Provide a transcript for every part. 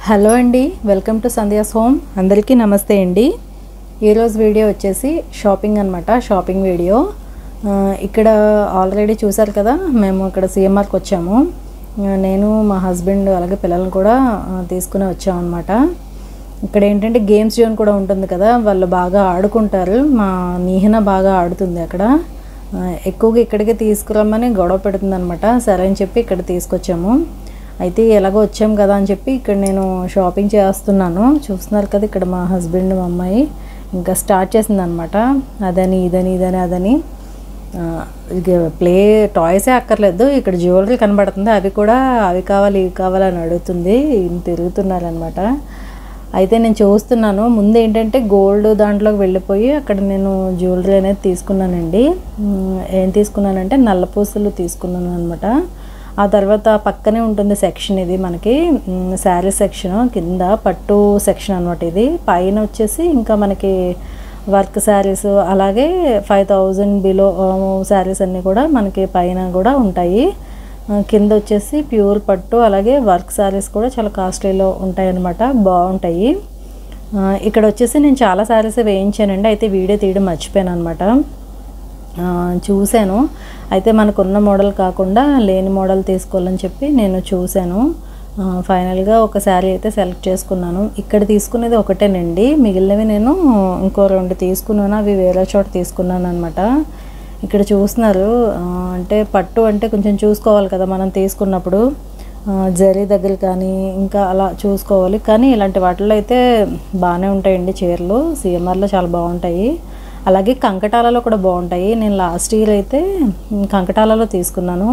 hello అండి welcome to Sandhya's home అందరికీ నమస్తే అండి ఈరోజు వీడియో వచ్చేసి షాపింగ్ అనమాట షాపింగ్ వీడియో ఆ, ఇక్కడ ఆల్రెడీ చూసారు కదా మేము ఇక్కడ సిఎంఆర్కి వచ్చాము ఆ, నేను మా హస్బెండ్ అలాగే పిల్లల్ని కూడా ఆ, తీసుకుని వచ్చామన్నమాట ఇక్కడ ఏంటంటే గేమ్స్ జోన్ కూడా ఉంటుంది కదా వాళ్ళు బాగా ఆడుకుంటారు మా నీహన బాగా ఆడుతుంది అక్కడ ఆ, ఎక్కువగా ఇక్కడికి తీసుకురమ్మని గొడవ పెడుతుంది అనమాట సరే అని చెప్పి ఇక్కడ తీసుకొచ్చాము అయితే ఎలాగో వచ్చాం కదా అని చెప్పి ఇక్కడ నేను షాపింగ్ చేస్తున్నాను చూస్తున్నారు కదా ఇక్కడ మా హస్బెండ్ మా అమ్మాయి ఇంకా స్టార్ట్ చేసింది అనమాట అదని ఇదని ఇదని అదని ఆ, ఇక ప్లే టాయ్సే అక్కర్లేదు ఇక్కడ జ్యువెలరీ కనబడుతుంది అవి కూడా అవి కావాలి ఇవి కావాలి అని అడుగుతుంది తిరుగుతున్నారనమాట అయితే నేను చూస్తున్నాను ముందు ఏంటంటే గోల్డ్ దాంట్లోకి వెళ్ళిపోయి అక్కడ నేను జ్యువెలరీ అనేది తీసుకున్నానండి ఉమ్, ఏం తీసుకున్నానంటే నల్ల పూసలు తీసుకున్నాను అనమాట ఆ తర్వాత పక్కనే ఉంటుంది సెక్షన్ ఇది మనకి శారీ సెక్షన్ కింద పట్టు సెక్షన్ అనమాట ఇది పైన వచ్చేసి ఇంకా మనకి వర్క్ శారీస్ అలాగే ఫైవ్ థౌజండ్ బిలో శారీస్ అన్నీ కూడా మనకి పైన కూడా ఉంటాయి ఆ, కింద వచ్చేసి ప్యూర్ పట్టు అలాగే వర్క్ శారీస్ కూడా చాలా కాస్ట్లీలో ఉంటాయి అన్నమాట బాగుంటాయి ఆ, ఇక్కడ వచ్చేసి నేను చాలా శారీస్ వేయించానండి అయితే వీడియో తీయడం మర్చిపోయాను అనమాట చూశాను అయితే మనకున్న మోడల్ కాకుండా లేని మోడల్ తీసుకోవాలని చెప్పి నేను చూశాను ఆ, ఫైనల్గా ఒక శారీ అయితే సెలెక్ట్ చేసుకున్నాను ఇక్కడ తీసుకునేది ఒకటేనండి మిగిలినవి నేను ఇంకో రెండు తీసుకున్నాను అవి వేరే చోట తీసుకున్నాను అనమాట ఇక్కడ చూస్తున్నారు ఆ, అంటే పట్టు అంటే కొంచెం చూసుకోవాలి కదా మనం తీసుకున్నప్పుడు ఆ, జరీ దగ్గర కానీ ఇంకా అలా చూసుకోవాలి కానీ ఇలాంటి వాటిల్లో అయితే బాగానే ఉంటాయండి చీరలు సిఎంఆర్లో చాలా బాగుంటాయి అలాగే కంకటాలలో కూడా బాగుంటాయి నేను లాస్ట్ ఇయర్ అయితే ఉమ్, కంకటాలలో తీసుకున్నాను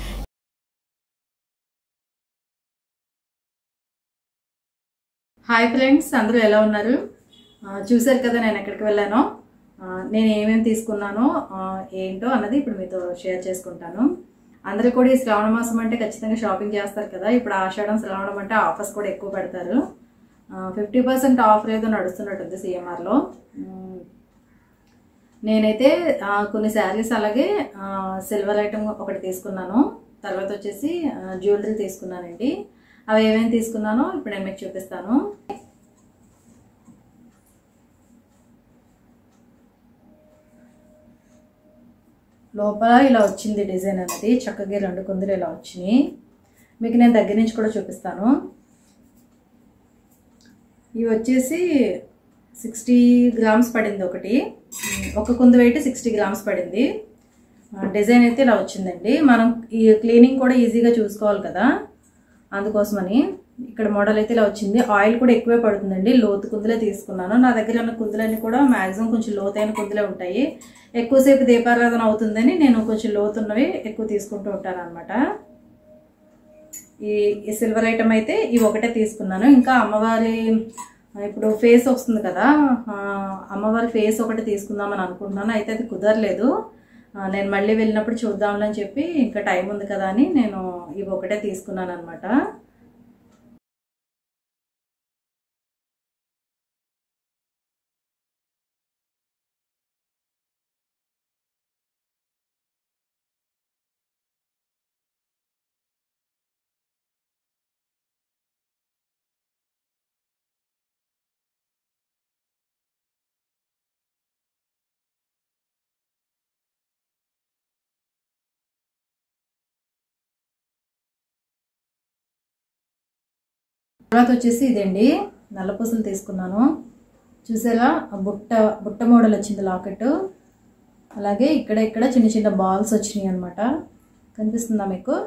హాయ్ ఫ్రెండ్స్ అందరూ ఎలా ఉన్నారు ఆ, చూశారు కదా నేను ఎక్కడికి వెళ్ళానో ఆ, నేను ఏమేమి తీసుకున్నానో ఆ, ఏంటో అన్నది ఇప్పుడు మీతో షేర్ చేసుకుంటాను అందరూ కూడా ఈ శ్రావణ మాసం అంటే ఖచ్చితంగా షాపింగ్ చేస్తారు కదా ఇప్పుడు ఆషాఢం శ్రావణం అంటే ఆఫర్స్ కూడా ఎక్కువ పెడతారు ఫిఫ్టీ పర్సెంట్ ఆఫర్ ఏదో నడుస్తున్నట్టుంది సిఎంఆర్లో నేనైతే ఆ, కొన్ని శారీస్ అలాగే సిల్వర్ ఐటమ్ ఒకటి తీసుకున్నాను తర్వాత వచ్చేసి జ్యువెలరీ తీసుకున్నానండి అవి ఏమేమి తీసుకున్నానో ఇప్పుడు నేను మీకు చూపిస్తాను లోపల ఇలా వచ్చింది డిజైన్ అనేది చక్కగా రెండు కుందులు ఇలా వచ్చినాయి మీకు నేను దగ్గర నుంచి కూడా చూపిస్తాను ఇవి వచ్చేసి సిక్స్టీ గ్రామ్స్ పడింది ఒకటి ఒక కుందు వెయిట్ సిక్స్టీ గ్రామ్స్ పడింది ఆ, డిజైన్ అయితే ఇలా వచ్చిందండి మనం ఈ క్లీనింగ్ కూడా ఈజీగా చూసుకోవాలి కదా అందుకోసమని ఇక్కడ మోడల్ అయితే ఇలా వచ్చింది ఆయిల్ కూడా ఎక్కువే పడుతుందండి లోతు కుందులే తీసుకున్నాను నా దగ్గర ఉన్న కుందులన్నీ కూడా మ్యాక్సిమం కొంచెం లోతైన కుందులే ఉంటాయి ఎక్కువసేపు దీపారాధన అవుతుందని నేను కొంచెం లోతున్నవి ఎక్కువ తీసుకుంటూ ఉంటాను అనమాట ఈ ఈ సిల్వర్ ఐటమ్ అయితే ఇవి ఒకటే తీసుకున్నాను ఇంకా అమ్మవారి ఇప్పుడు ఫేస్ వస్తుంది కదా ఆ, అమ్మవారి ఫేస్ ఒకటి తీసుకుందామని అనుకుంటున్నాను అయితే అది కుదరలేదు ఆ, నేను మళ్ళీ వెళ్ళినప్పుడు చూద్దాంలే అని చెప్పి ఇంకా టైం ఉంది కదా అని నేను ఇవి ఒకటే తీసుకున్నాను అనమాట తర్వాత వచ్చేసి ఇదండి నల్లపూసలు తీసుకున్నాను చూసారా ఆ బుట్ట బుట్ట మోడల్ వచ్చింది లాకెట్ అలాగే ఇక్కడ ఇక్కడ చిన్న చిన్న బాల్స్ వచ్చినాయి అనమాట కనిపిస్తుందా మీకు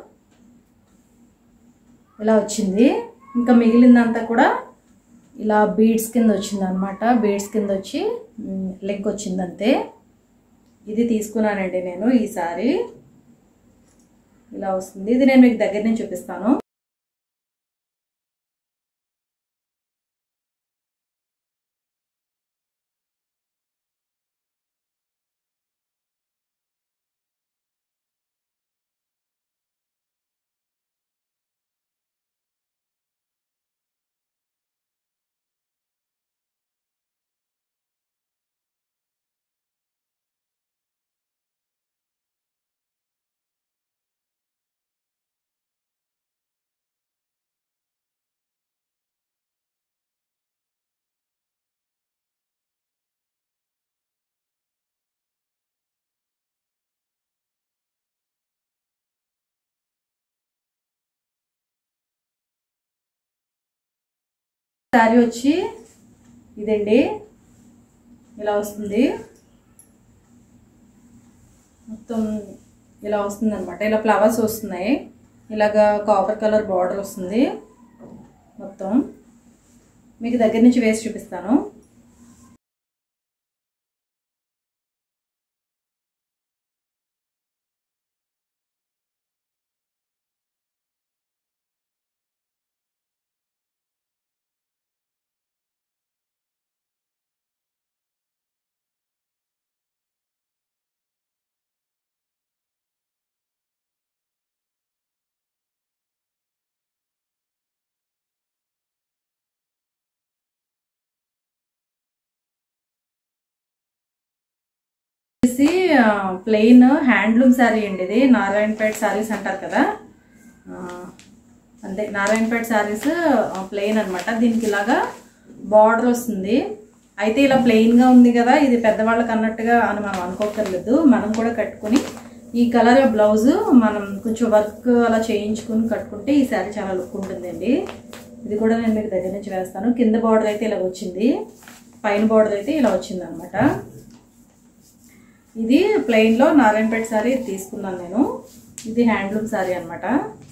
ఇలా వచ్చింది ఇంకా మిగిలిందంతా కూడా ఇలా బీడ్స్ కింద వచ్చింది అనమాట బీడ్స్ కింద వచ్చి లెగ్ వచ్చింది అంతే ఇది తీసుకున్నానండి నేను ఈసారి ఇలా వస్తుంది ఇది నేను మీకు దగ్గర నుంచి చూపిస్తాను శారీ వచ్చి ఇదండి ఇలా వస్తుంది మొత్తం ఇలా వస్తుంది అనమాట ఇలా ఫ్లవర్స్ వస్తున్నాయి ఇలాగా కాపర్ కలర్ బార్డర్ వస్తుంది మొత్తం మీకు దగ్గర నుంచి వేసి చూపిస్తాను వచ్చేసి ప్లెయిన్ హ్యాండ్లూమ్ శారీ అండి ఇది నారాయణపేట శారీస్ అంటారు కదా ఆ, అంతే నారాయణపేట శారీస్ ప్లెయిన్ అనమాట దీనికి ఇలాగా బార్డర్ వస్తుంది అయితే ఇలా ప్లెయిన్గా ఉంది కదా ఇది పెద్దవాళ్ళకి అన్నట్టుగా అని మనం అనుకోకర్లేదు మనం కూడా కట్టుకుని ఈ కలర్ బ్లౌజ్ మనం కొంచెం వర్క్ అలా చేయించుకుని కట్టుకుంటే ఈ శారీ చాలా లుక్ ఉంటుందండి ఇది కూడా నేను మీకు దగ్గర నుంచి వేస్తాను కింద బార్డర్ అయితే ఇలా వచ్చింది పైన బార్డర్ అయితే ఇలా వచ్చింది అనమాట ఇది ప్లెయిన్లో నారాయణపేట శారీ తీసుకున్నాను నేను ఇది హ్యాండ్లూమ్ శారీ అనమాట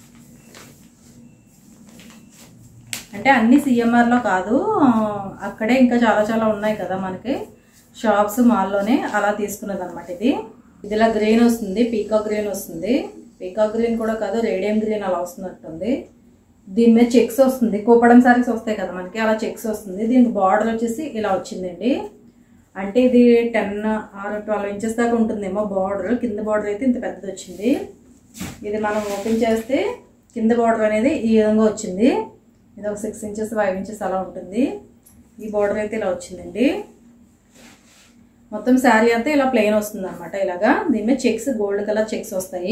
అంటే అన్ని సిఎంఆర్లో కాదు ఆ, అక్కడే ఇంకా చాలా చాలా ఉన్నాయి కదా మనకి షాప్స్ మాల్లోనే అలా తీసుకున్నది అనమాట ఇది ఇది ఇలా గ్రీన్ వస్తుంది పీకాక్ గ్రీన్ వస్తుంది పీకాక్ గ్రీన్ కూడా కాదు రేడియం గ్రీన్ అలా వస్తున్నట్టుంది దీని మీద చెక్స్ వస్తుంది కోపడం సారీస్ వస్తాయి కదా మనకి అలా చెక్స్ వస్తుంది దీనికి బార్డర్ వచ్చేసి ఇలా వచ్చిందండి అంటే ఇది టెన్ ఆర్ ట్వెల్వ్ ఇంచెస్ దాకా ఉంటుందేమో బార్డర్ కింద బార్డర్ అయితే ఇంత పెద్దది వచ్చింది ఇది మనం ఓపెన్ చేస్తే కింద బార్డర్ అనేది ఈ విధంగా వచ్చింది ఇది ఒక సిక్స్ ఇంచెస్ ఫైవ్ ఇంచెస్ అలా ఉంటుంది ఈ బార్డర్ అయితే ఇలా వచ్చిందండి మొత్తం శారీ అంతా ఇలా ప్లెయిన్ వస్తుంది అనమాట ఇలాగా దీని మీద చెక్స్ గోల్డ్ కలర్ చెక్స్ వస్తాయి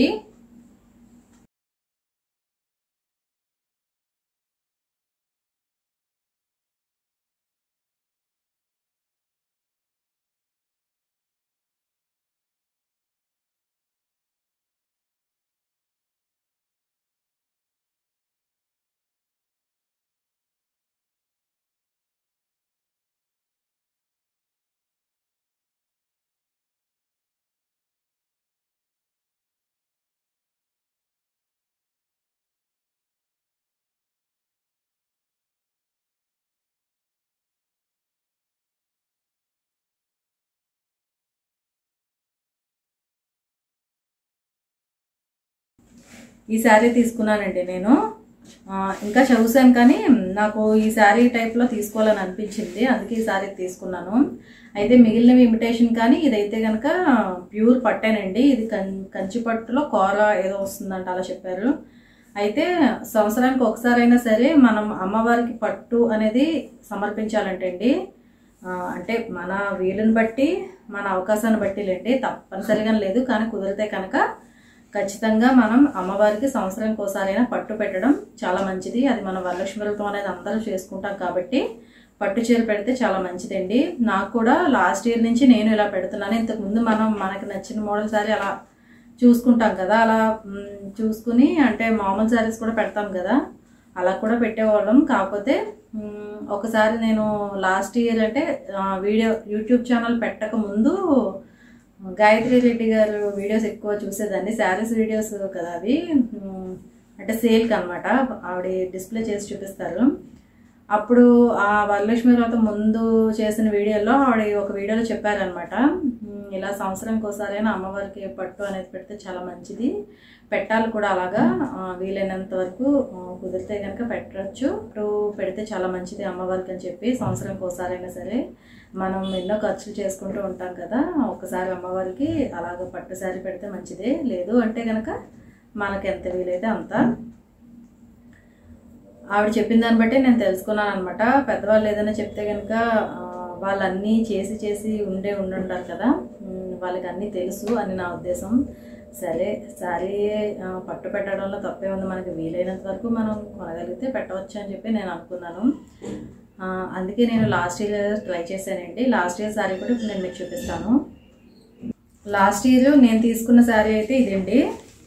ఈ శారీ తీసుకున్నానండి నేను ఆ, ఇంకా చూసాను కానీ నాకు ఈ శారీ టైప్లో తీసుకోవాలని అనిపించింది అందుకే ఈ శారీ తీసుకున్నాను అయితే మిగిలినవి ఇమిటేషన్ కానీ ఇదైతే కనుక ప్యూర్ పట్టేనండి ఇది కం కంచి పట్టులో కూర ఏదో వస్తుందంట అలా చెప్పారు అయితే సంవత్సరానికి ఒకసారైనా సరే మనం అమ్మవారికి పట్టు అనేది సమర్పించాలంటే అండి ఆ, అంటే మన వీలుని బట్టి మన అవకాశాన్ని బట్టి లేండి తప్పనిసరిగా లేదు కానీ కుదిరితే కనుక ఖచ్చితంగా మనం అమ్మవారికి సంవత్సరానికి ఒకసారైనా పట్టు పెట్టడం చాలా మంచిది అది మన వరలక్ష్మి వ్రతం అనేది అందరూ చేసుకుంటాం కాబట్టి పట్టు చీర పెడితే చాలా మంచిదండి నాకు కూడా లాస్ట్ ఇయర్ నుంచి నేను ఇలా పెడుతున్నాను ఇంతకుముందు మనం మనకి నచ్చిన మోడల్ సారీ అలా చూసుకుంటాం కదా అలా మ్, చూసుకుని అంటే మామూలు శారీస్ కూడా పెడతాం కదా అలా కూడా పెట్టేవాళ్ళం కాకపోతే మ్, ఒకసారి నేను లాస్ట్ ఇయర్ అంటే ఆ, వీడియో యూట్యూబ్ ఛానల్ పెట్టక ముందు గాయత్రి రెడ్డి గారు వీడియోస్ ఎక్కువ చూసేదాన్ని శారీస్ వీడియోస్ కదా అవి మ్, అంటే సేల్కి అనమాట ఆవిడ డిస్ప్లే చేసి చూపిస్తారు అప్పుడు ఆ వరలక్ష్మి వ్రతం ముందు చేసిన వీడియోలో ఆవిడ ఒక వీడియోలో చెప్పారనమాట "ఉమ్, ఇలా సంవత్సరానికి ఒకసారైనా అమ్మవారికి పట్టు అనేది పెడితే చాలా మంచిది పెట్టాలి కూడా అలాగా ఆ, వీలైనంత వరకు ఆ, కుదిరితే కనుక పెట్టచ్చు పట్టు పెడితే చాలా మంచిది అమ్మవారికి అని చెప్పి సంవత్సరానికి ఒకసారైనా సరే మనం ఎన్నో ఖర్చులు చేసుకుంటూ ఉంటాం కదా ఒకసారి అమ్మవారికి అలాగ పట్టు శారీ పెడితే మంచిదే లేదు అంటే కనుక మనకి ఎంత వీలైతే అంత ఆవిడ చెప్పిన దాన్ని బట్టి నేను తెలుసుకున్నాను అనమాట పెద్దవాళ్ళు ఏదైనా చెప్తే కనుక వాళ్ళు అన్నీ చేసి చేసి ఉండే ఉండుంటారు కదా ఉమ్, వాళ్ళకి అన్నీ తెలుసు అని నా ఉద్దేశం సరే సారీ ఆ, పట్టు పెట్టడంలో తప్పే ఉంది మనకి వీలైనంత వరకు మనం కొనగలిగితే పెట్టవచ్చు అని చెప్పి నేను అనుకున్నాను ఆ, అందుకే నేను లాస్ట్ ఇయర్ ట్రై చేశానండి లాస్ట్ ఇయర్ శారీ కూడా ఇప్పుడు నేను మీకు చూపిస్తాను లాస్ట్ ఇయర్ నేను తీసుకున్న శారీ అయితే ఇదండి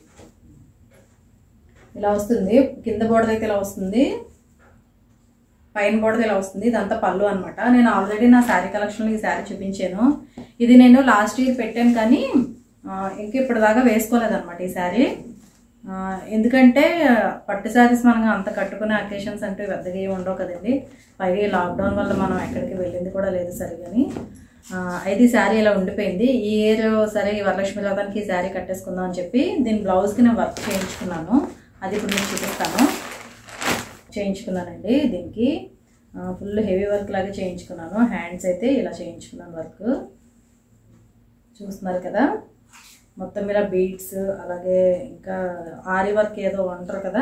ఇలా వస్తుంది కింద బోర్డర్ అయితే ఇలా వస్తుంది పైన బోర్డర్ ఇలా వస్తుంది ఇదంతా పళ్ళు అనమాట నేను ఆల్రెడీ నా శారీ కలెక్షన్లో ఈ శారీ చూపించాను ఇది నేను లాస్ట్ ఇయర్ పెట్టాను కానీ ఆ, ఇంకా ఇప్పటిదాకా వేసుకోలేదన్నమాట ఈ శారీ ఆ, ఎందుకంటే పట్టు శారీస్ మనం అంత కట్టుకునే అకేషన్స్ అంటూ పెద్దగా ఏమి ఉండవు కదండి పైగా ఈ లాక్డౌన్ వల్ల మనం ఎక్కడికి వెళ్ళింది కూడా లేదు సరిగాని ఆ, అయితే ఈ శారీ ఇలా ఉండిపోయింది ఈ ఇయర్ సరే ఈ వరలక్ష్మి వ్రతానికి ఈ శారీ కట్టేసుకుందాం అని చెప్పి దీని బ్లౌజ్కి నేను వర్క్ చేయించుకున్నాను అది ఇప్పుడు మీకు చూపిస్తాను చేయించుకున్నానండి దీనికి ఫుల్ హెవీ వర్క్ లాగా చేయించుకున్నాను హ్యాండ్స్ అయితే ఇలా చేయించుకున్నాను వర్క్ చూస్తున్నారు కదా మొత్తం ఇలా బీడ్స్ అలాగే ఇంకా ఆరి వర్క్ ఏదో అంటారు కదా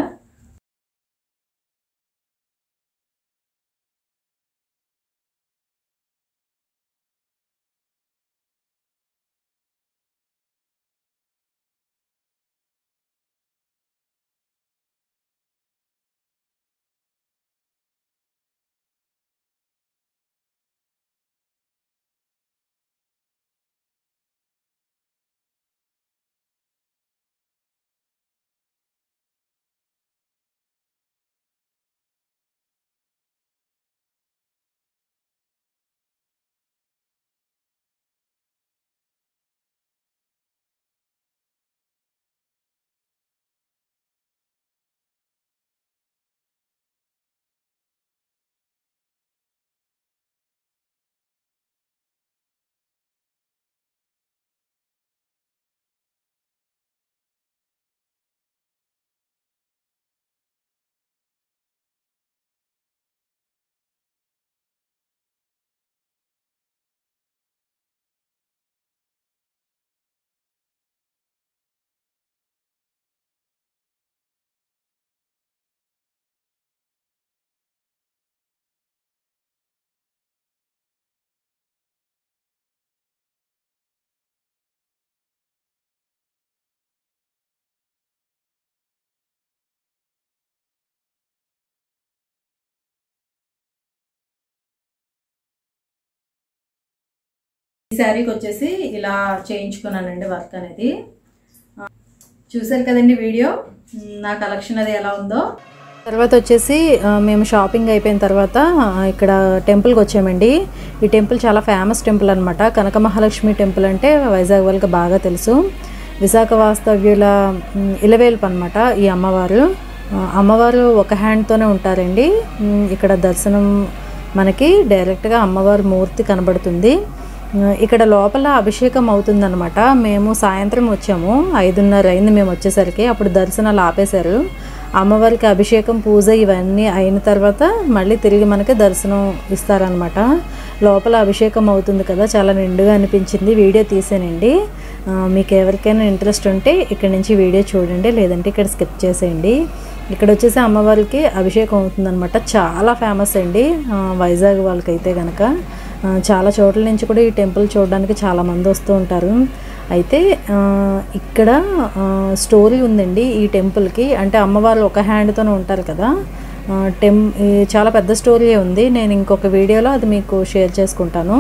ఈ శారీకి వచ్చేసి ఇలా చేయించుకున్నానండి వర్క్ అనేది ఆ, చూశారు కదండి వీడియో ఉమ్, నా కలెక్షన్ అది ఎలా ఉందో తర్వాత వచ్చేసి ఆ, మేము షాపింగ్ అయిపోయిన తర్వాత ఆ, ఇక్కడ టెంపుల్కి వచ్చామండి ఈ టెంపుల్ చాలా ఫేమస్ టెంపుల్ అనమాట కనక మహాలక్ష్మి టెంపుల్ అంటే వైజాగ్ వాళ్ళకి బాగా తెలుసు విశాఖ వాస్తవ్యుల ఉమ్, ఇలవేల్పు అనమాట ఈ అమ్మవారు ఆ, అమ్మవారు ఒక హ్యాండ్తోనే ఉంటారండి ఉమ్, ఇక్కడ దర్శనం మనకి డైరెక్ట్గా అమ్మవారి మూర్తి కనబడుతుంది ఆ, ఇక్కడ లోపల అభిషేకం అవుతుందన్నమాట మేము సాయంత్రం వచ్చాము ఐదున్నర అయింది మేము వచ్చేసరికి అప్పుడు దర్శనాలు ఆపేశారు అమ్మవారికి అభిషేకం పూజ ఇవన్నీ అయిన తర్వాత మళ్ళీ తిరిగి మనకి దర్శనం ఇస్తారనమాట లోపల అభిషేకం అవుతుంది కదా చాలా నిండుగా అనిపించింది వీడియో తీసానండి ఆ, మీకు ఎవరికైనా ఇంట్రెస్ట్ ఉంటే ఇక్కడ నుంచి వీడియో చూడండి లేదంటే ఇక్కడ స్కిప్ చేసేయండి ఇక్కడ వచ్చేసి అమ్మవారికి అభిషేకం అవుతుందన్నమాట చాలా ఫేమస్ అండి ఆ, వైజాగ్ వాళ్ళకైతే కనుక ఆ, చాలా చోట్ల నుంచి కూడా ఈ టెంపుల్ చూడడానికి చాలా మంది వస్తూ ఉంటారు అయితే ఆ, ఇక్కడ ఆ, స్టోరీ ఉందండి ఈ టెంపుల్కి అంటే అమ్మవారు ఒక హ్యాండ్తోనే ఉంటారు కదా ఆ, టెం ఈ చాలా పెద్ద స్టోరీ ఉంది నేను ఇంకొక వీడియోలో అది మీకు షేర్ చేసుకుంటాను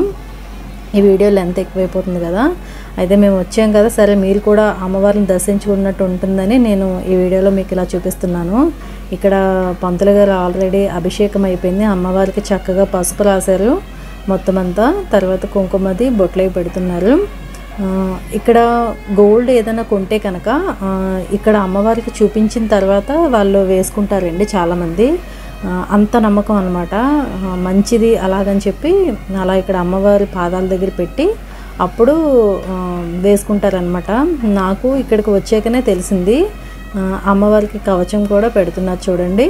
ఈ వీడియో లెంత్ ఎక్కువైపోతుంది కదా అయితే మేము వచ్చాం కదా సరే మీరు కూడా అమ్మవారిని దర్శించుకున్నట్టు ఉంటుందని నేను ఈ వీడియోలో మీకు ఇలా చూపిస్తున్నాను ఇక్కడ పంతులు గారు ఆల్రెడీ అభిషేకం అయిపోయింది అమ్మవారికి చక్కగా పసుపు రాశారు మొత్తం అంతా తర్వాత కుంకుమది బొట్లవి పెడుతున్నారు ఆ, ఇక్కడ గోల్డ్ ఏదైనా కొంటే కనుక ఆ, ఇక్కడ అమ్మవారికి చూపించిన తర్వాత వాళ్ళు వేసుకుంటారండి చాలామంది ఆ, అంత నమ్మకం అనమాట మంచిది అలాగని చెప్పి అలా ఇక్కడ అమ్మవారి పాదాల దగ్గర పెట్టి అప్పుడు ఆ, వేసుకుంటారనమాట నాకు ఇక్కడికి వచ్చాకనే తెలిసింది ఆ, అమ్మవారికి కవచం కూడా పెడుతున్నారు చూడండి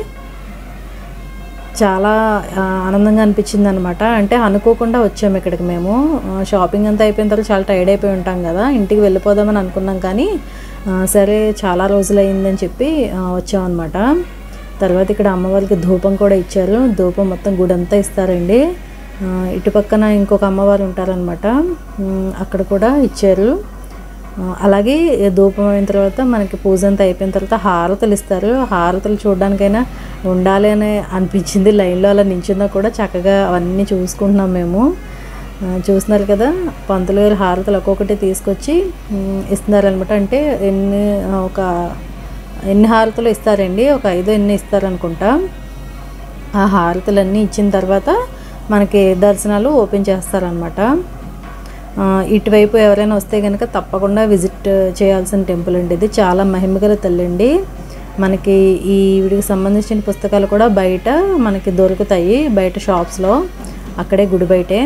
చాలా ఆ, ఆనందంగా అనిపించింది అనమాట అంటే అనుకోకుండా వచ్చాము ఇక్కడికి మేము ఆ, షాపింగ్ అంతా అయిపోయిన తర్వాత చాలా టైర్డ్ అయిపోయి ఉంటాం కదా ఇంటికి వెళ్ళిపోదామని అనుకున్నాం కానీ ఆ, సరే చాలా రోజులు అయిందని చెప్పి ఆ, వచ్చామన్నమాట తర్వాత ఇక్కడ అమ్మవారికి ధూపం కూడా ఇచ్చారు ధూపం మొత్తం గుడంతా ఇస్తారండి ఆ, ఇటు పక్కన ఇంకొక అమ్మవారు ఉంటారనమాట ఉమ్, అక్కడ కూడా ఇచ్చారు ఆ, అలాగే ధూపం అయిన తర్వాత మనకి పూజ అంతా అయిపోయిన తర్వాత హారతులు ఇస్తారు హారతులు చూడడానికైనా ఉండాలి అని అనిపించింది లైన్లో అలా నించున్నా కూడా చక్కగా అవన్నీ చూసుకుంటున్నాం మేము ఆ, చూస్తున్నారు కదా పంతులు గారు హారతులు ఒక్కొక్కటి తీసుకొచ్చి ఉమ్, ఇస్తున్నారనమాట అంటే ఎన్ని ఒక ఎన్ని హారతులు ఇస్తారండి ఒక ఐదు ఎన్ని ఇస్తారనుకుంటా ఆ హారతులన్నీ ఇచ్చిన తర్వాత మనకి దర్శనాలు ఓపెన్ చేస్తారనమాట ఇటువైపు ఎవరైనా వస్తే కనుక తప్పకుండా విజిట్ చేయాల్సిన టెంపుల్ అండి ఇది చాలా మహిమగల తల్లి అండి మనకి ఈ వీడికి సంబంధించిన పుస్తకాలు కూడా బయట మనకి దొరుకుతాయి బయట షాప్స్లో అక్కడే గుడి బయటే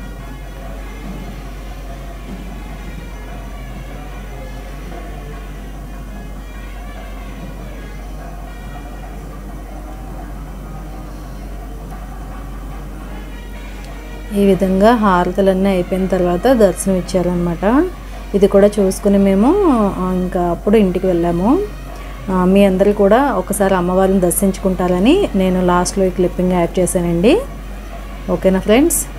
ఈ విధంగా హారతులన్నీ అయిపోయిన తర్వాత దర్శనం ఇచ్చారనమాట ఇది కూడా చూసుకుని మేము ఆ, ఇంకా అప్పుడు ఇంటికి వెళ్ళాము ఆ, మీ అందరూ కూడా ఒకసారి అమ్మవారిని దర్శించుకుంటారని నేను లాస్ట్లో ఈ క్లిప్పింగ్ యాడ్ చేశానండి ఓకేనా ఫ్రెండ్స్